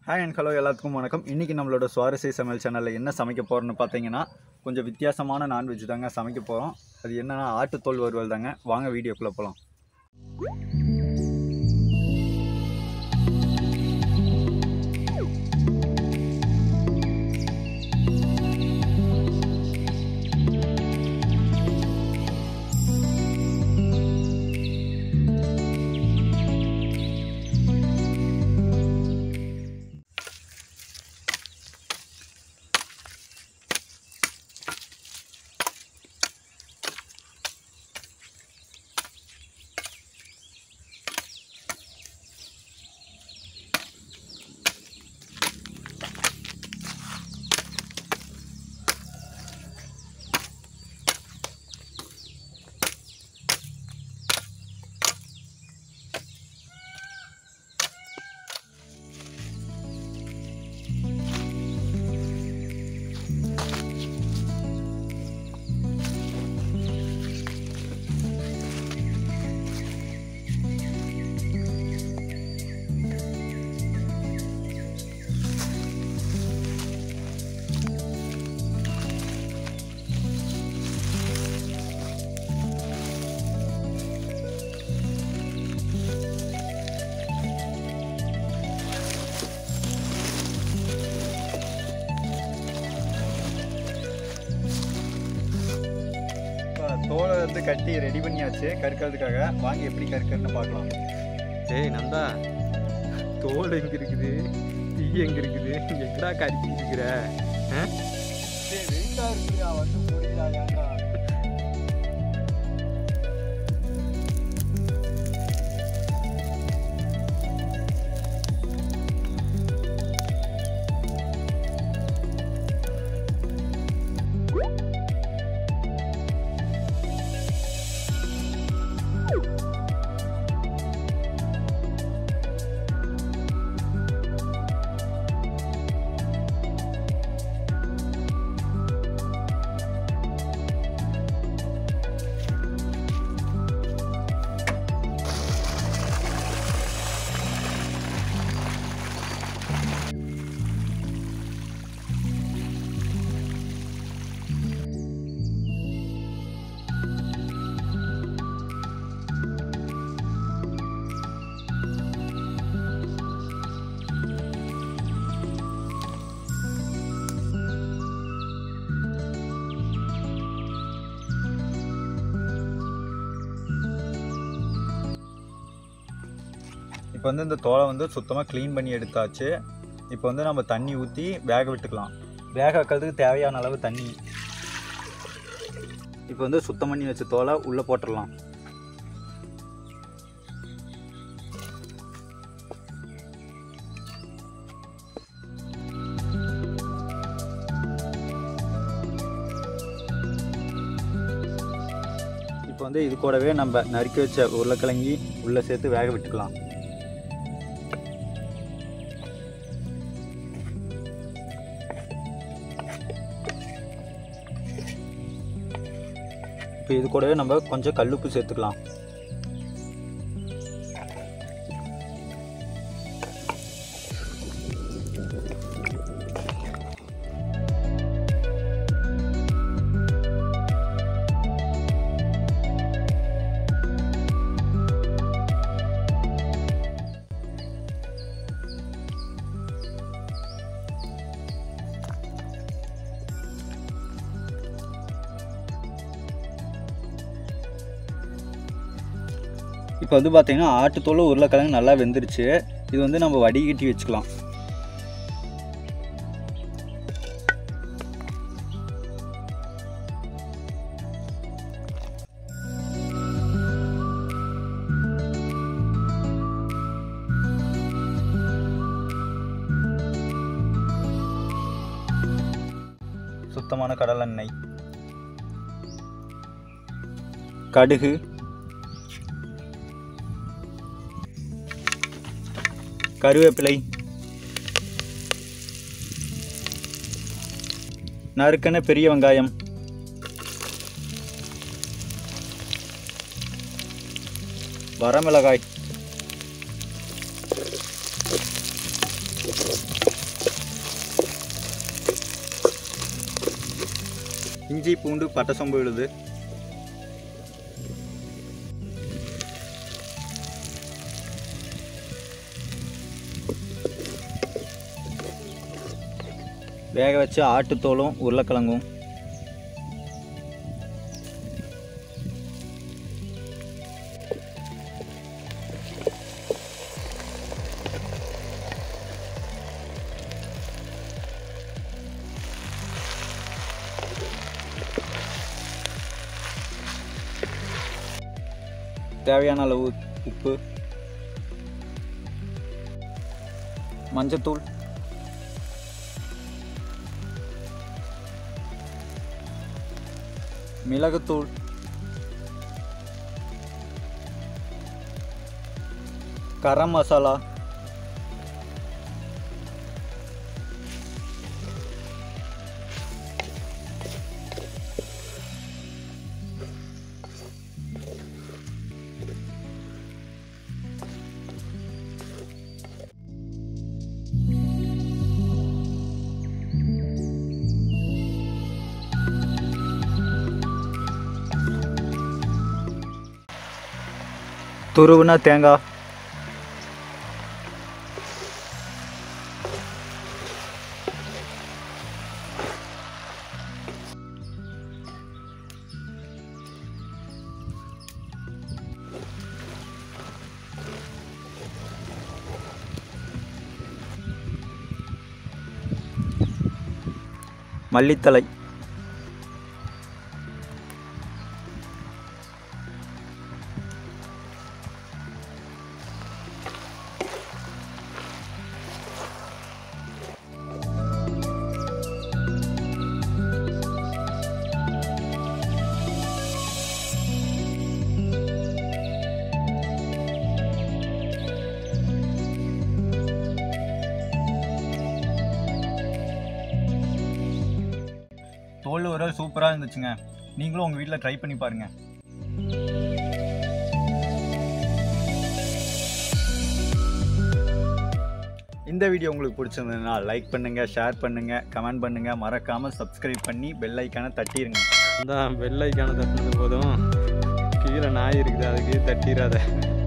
Hi and hello எல்லாத்துக்கும் வணக்கம் இன்றைக்கி நம்மளோட சுவாரஸ்ய சமையல் சேனலில் என்ன சமைக்க போகிறோன்னு பார்த்தீங்கன்னா கொஞ்சம் வித்தியாசமான நான்வெஜ் தாங்க சமைக்க போகிறோம் அது என்னென்னா ஆட்டுத்தோல் வறுவல் தாங்க வாங்க வீடியோக்குள்ளே போகலாம் இப்போ தோலை வந்து கட்டி ரெடி பண்ணியாச்சு கற்கிறதுக்காக வாங்கி எப்படி கற்கிறதுன்னு பார்க்கலாம் ஏய் நந்தா தோல் எங்க இருக்குது தீ எங்க இருக்குது எங்கடா கறிக்கு இருக்கிற ஆ? வெயிட்டாக இருக்குடா வந்து முடியல ஏன்டா இப்போ வந்து இந்த தோலை வந்து சுத்தமாக க்ளீன் பண்ணி எடுத்தாச்சு இப்போ வந்து நம்ம தண்ணி ஊற்றி வேக விட்டுக்கலாம் வேக வைக்கிறதுக்கு தேவையான அளவு தண்ணி இப்போ வந்து சுத்தம் பண்ணி வச்ச தோலை உள்ளே போட்டுடலாம் இப்போ வந்து இது கூடவே நம்ம நறுக்கி வச்ச உருளைக்கிழங்கி உள்ளே சேர்த்து வேக விட்டுக்கலாம் இப்போ இது கூடவே நம்ம கொஞ்சம் கல்லுப்பு சேர்த்துக்கலாம் இப்போ வந்து பார்த்தீங்கன்னா ஆட்டுத்தோல் உருளைக்கிழங்கு நல்லா வெந்துருச்சு இது வந்து நம்ம வடிகட்டி வச்சுக்கலாம் சுத்தமான கடலெண்ணெய் கடுகு கருவேப்பிலை நறுக்கன பெரிய வெங்காயம் வரமிளகாய் இஞ்சி பூண்டு பட்டை சோம்பு விழுது வேக வச்ச ஆட்டுத்தோலும் உருளைக்கிழங்கும் தேவையான அளவு உப்பு மஞ்சத்தூள் மிளகுத்தூள் கரம் மசாலா துருவுனா தேங்காய் மல்லித்தலை தோல் உரல் சூப்பராக இருந்துச்சுங்க நீங்களும் உங்கள் வீட்டில் ட்ரை பண்ணி பாருங்கள் இந்த வீடியோ உங்களுக்கு பிடிச்சிருந்ததுன்னா லைக் பண்ணுங்கள் ஷேர் பண்ணுங்கள் கமெண்ட் பண்ணுங்கள் மறக்காமல் சப்ஸ்கிரைப் பண்ணி பெல் ஐக்கானை தட்டிடுங்க அந்த வெள்ளைக்கான தட்டினது போதும் கீழே நாய் இருக்குது அதுக்கு தட்டிடாத